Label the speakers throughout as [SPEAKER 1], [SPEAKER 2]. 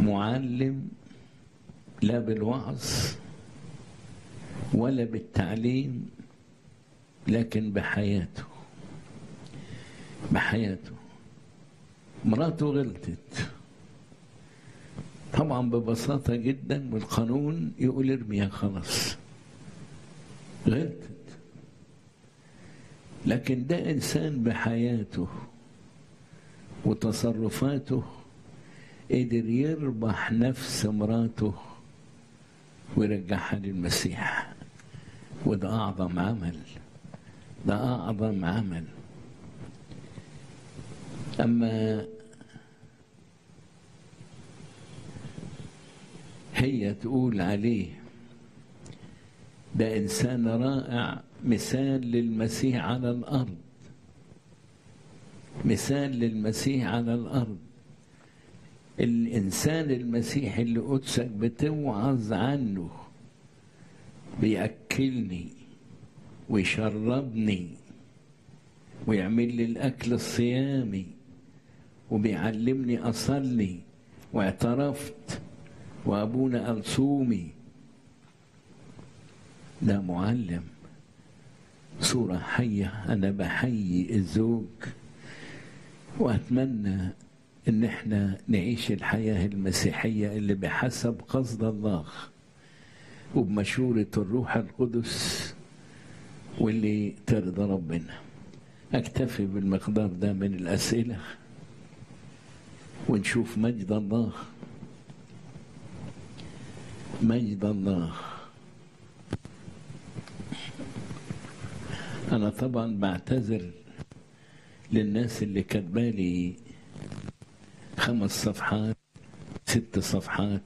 [SPEAKER 1] معلم لا بالوعظ ولا بالتعليم لكن بحياته بحياته مراته غلطت طبعا ببساطة جدا والقانون يقول ارميها خلاص غلطت لكن ده إنسان بحياته وتصرفاته قدر يربح نفس مراته ويرجعها للمسيح وده أعظم عمل ده أعظم عمل أما هي تقول عليه ده إنسان رائع مثال للمسيح على الأرض مثال للمسيح على الأرض الإنسان المسيحي اللي قدسك بتوعظ عنه بيأكلني ويشربني ويعمل لي الأكل الصيامي وبيعلمني أصلي واعترفت وأبونا قال صومي ده معلم صورة حية أنا بحيي الزوج وأتمنى إن إحنا نعيش الحياة المسيحية اللي بحسب قصد الله وبمشورة الروح القدس واللي ترضى ربنا أكتفي بالمقدار ده من الأسئلة ونشوف مجد الله مجد الله أنا طبعا بعتذر للناس اللي كاتبالي خمس صفحات ست صفحات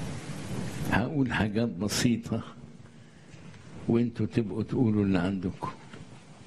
[SPEAKER 1] هقول حاجات بسيطة وانتوا تبقوا تقولوا اللي عندكم